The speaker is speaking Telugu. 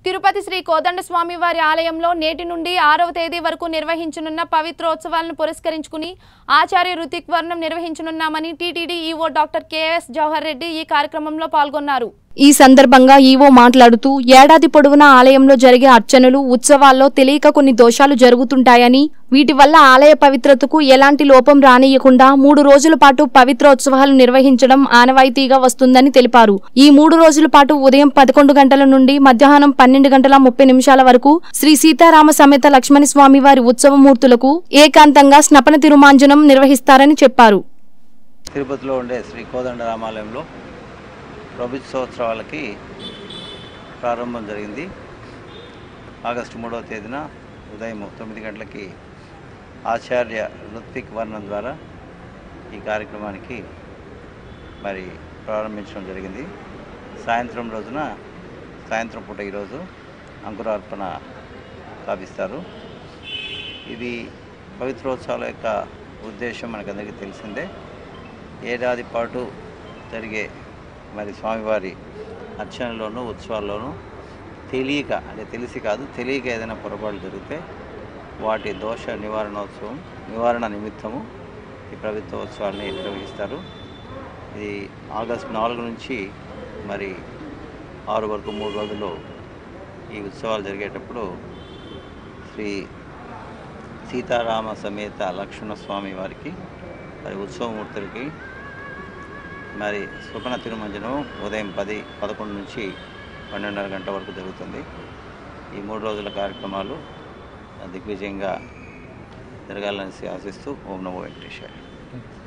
తిరుపతి శ్రీ కోదండ స్వామి వారి ఆలయంలో నేటి నుండి ఆరవ తేదీ వరకు నిర్వహించనున్న పవిత్రోత్సవాలను పురస్కరించుకుని ఆచార్య రుతిక్ వర్ణం నిర్వహించనున్నామని TTD EO doctor KS Jawahar Reddy ఈ కార్యక్రమంలో పాల్గొన్నారు ఈ సందర్భంగా ఈవో మాట్లాడుతూ ఏడాది పొడవునా ఆలయంలో జరిగే అర్చనలు ఉత్సవాల్లో తెలియక కొన్ని దోషాలు జరుగుతుంటాయని వీటి వల్ల ఆలయ పవిత్రతకు ఎలాంటి లోపం రానియకుండా మూడు రోజుల పాటు పవిత్రోత్సవాలు నిర్వహించడం ఆనవాయితీగా వస్తుందని తెలిపారు ఈ మూడు రోజుల పాటు ఉదయం పదకొండు గంటల నుండి మధ్యాహ్నం పన్నెండు గంటల ముప్పై నిమిషాల వరకు శ్రీ సీతారామ సమేత లక్ష్మణ స్వామి వారి ఉత్సవమూర్తులకు ఏకాంతంగా స్నపన తిరుమాంజనం నిర్వహిస్తారని చెప్పారు తిరుపతిలో ఉండే శ్రీ కోదండ రామాలయంలో ప్రభుత్వోత్సవాలకి ప్రారంభం జరిగింది ఆగస్టు మూడవ తేదీన ఉదయం తొమ్మిది గంటలకి ఆచార్య ఋత్విక్ వర్ణం ద్వారా ఈ కార్యక్రమానికి మరి ప్రారంభించడం జరిగింది సాయంత్రం రోజున సాయంత్రం పూట ఈరోజు అంకురార్పణ స్థాపిస్తారు ఇది పవిత్రోత్సవాల యొక్క ఉద్దేశం మనకందరికీ తెలిసిందే ఏడాది పాటు జరిగే మరి స్వామివారి అర్చనలోనూ ఉత్సవాల్లోనూ తెలియక అంటే తెలిసి కాదు తెలియక ఏదైనా పొరపాటు జరిగితే వాటి దోష నివారణోత్సవం నివారణ నిమిత్తము ఈ ప్రభుత్వోత్సవాన్ని నిర్వహిస్తారు ఇది ఆగస్టు నాలుగు నుంచి మరి ఆరు వరకు మూడు రోజులు ఈ ఉత్సవాలు జరిగేటప్పుడు శ్రీ సీతారామ సమేత లక్ష్మణ స్వామి వారికి మరి ఉత్సవమూర్తులకి మరి స్వప్న తిరుమంజనం ఉదయం పది పదకొండు నుంచి పన్నెండున్నర గంటల వరకు జరుగుతుంది ఈ మూడు రోజుల కార్యక్రమాలు దిగ్విజయంగా జరగాలని ఆశిస్తూ ఓం నమో వెంకటేశ్వర